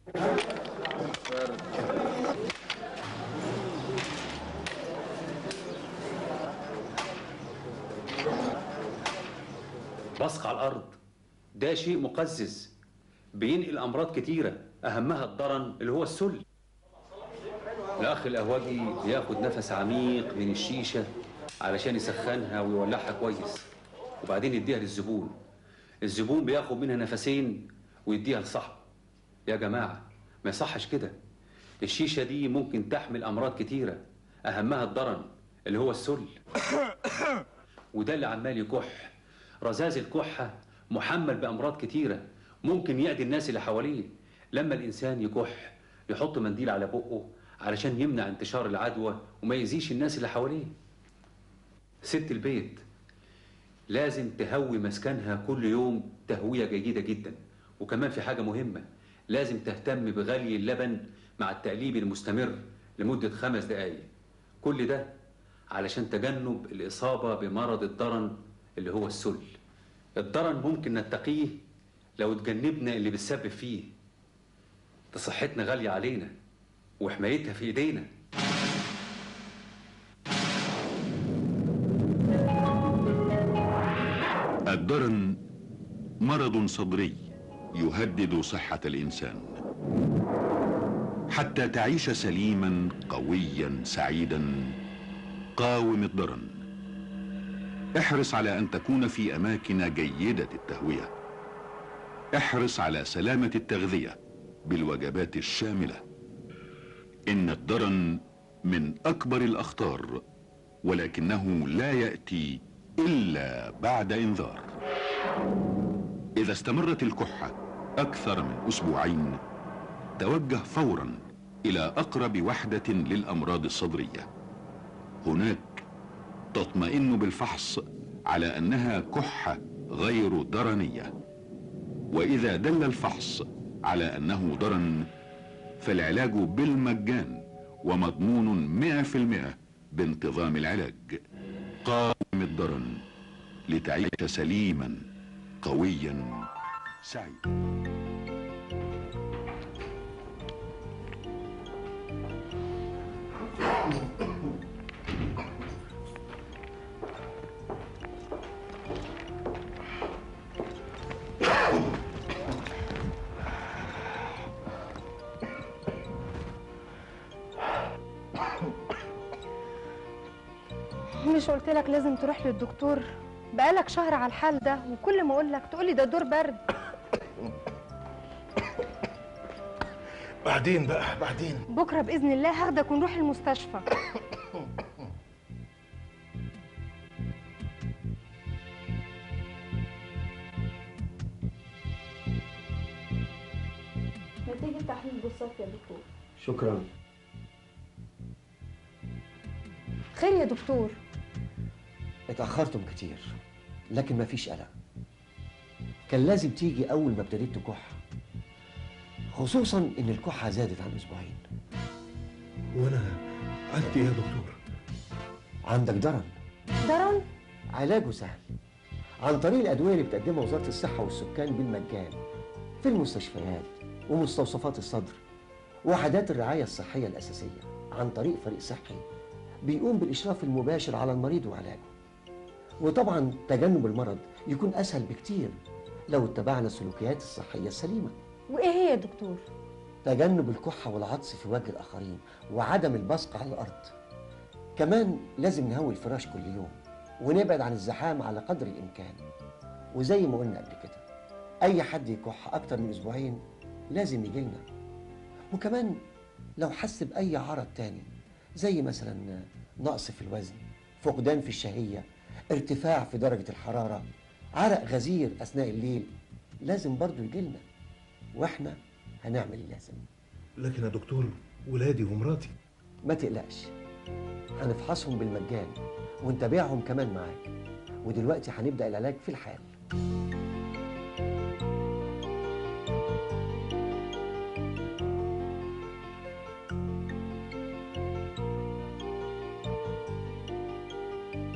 بصق على الارض ده شيء مقزز بينقل امراض كتيره اهمها الضرن اللي هو السل الاخ القهوجي بياخد نفس عميق من الشيشه علشان يسخنها ويولعها كويس وبعدين يديها للزبون الزبون بياخد منها نفسين ويديها لصاحبه يا جماعه ما يصحش كده الشيشه دي ممكن تحمل امراض كتيره اهمها الضرن اللي هو السل وده اللي عمال يكح رذاذ الكحة محمل بأمراض كتيرة ممكن يأذي الناس اللي حواليه لما الإنسان يكح يحط منديل على بقه علشان يمنع انتشار العدوى وما يأذيش الناس اللي حواليه ست البيت لازم تهوي مسكنها كل يوم تهوية جيدة جدا وكمان في حاجة مهمة لازم تهتم بغلي اللبن مع التقليب المستمر لمدة خمس دقايق كل ده علشان تجنب الإصابة بمرض الضرن اللي هو السل الضرن ممكن نتقيه لو تجنبنا اللي بتسبب فيه ده صحتنا غالية علينا وحمايتها في ايدينا الدرن مرض صدري يهدد صحة الإنسان حتى تعيش سليما قويا سعيدا قاوم الدرن احرص على أن تكون في أماكن جيدة التهوية احرص على سلامة التغذية بالوجبات الشاملة إن الدرن من أكبر الأخطار ولكنه لا يأتي إلا بعد إنذار إذا استمرت الكحة أكثر من أسبوعين توجه فورا إلى أقرب وحدة للأمراض الصدرية هناك تطمئن بالفحص على أنها كحة غير درنية وإذا دل الفحص على أنه درن فالعلاج بالمجان ومضمون مئة في المئة بانتظام العلاج قاوم الدرن لتعيش سليما قويا سعيدا مش قلت لك لازم تروح للدكتور بقالك شهر على الحال ده وكل ما اقول لك تقول لي ده دور برد بعدين بقى بعدين بكره باذن الله هاخدك ونروح المستشفى نتيجه تحليل جثات يا دكتور شكرا خير يا دكتور اتأخرتم كتير لكن مفيش قلق كان لازم تيجي أول ما ابتديت تكح خصوصا إن الكحة زادت عن أسبوعين وانا عندي ايه يا دكتور عندك درن درن علاجه سهل عن طريق الأدوية اللي بتقدمها وزارة الصحة والسكان بالمجان في المستشفيات ومستوصفات الصدر وحدات الرعاية الصحية الأساسية عن طريق فريق صحي بيقوم بالإشراف المباشر على المريض وعلاجه وطبعا تجنب المرض يكون أسهل بكتير لو اتبعنا السلوكيات الصحية السليمة وايه هي يا دكتور تجنب الكحة والعطس في وجه الآخرين وعدم البصق على الأرض كمان لازم نهوي الفراش كل يوم ونبعد عن الزحام على قدر الإمكان وزي ما قلنا قبل كده أي حد يكح أكتر من أسبوعين لازم يجيلنا وكمان لو حس بأي عرض تاني زي مثلا نقص في الوزن فقدان في الشهية ارتفاع في درجة الحرارة عرق غزير أثناء الليل لازم برضو يجيلنا واحنا هنعمل اللازم لكن يا دكتور ولادي ومراتي ما تقلقش هنفحصهم بالمجان ونتابعهم كمان معاك ودلوقتي هنبدأ العلاج في الحال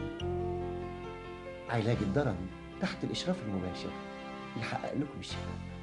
علاج الدرن تحت الإشراف المباشر يحقق لكم الشفاء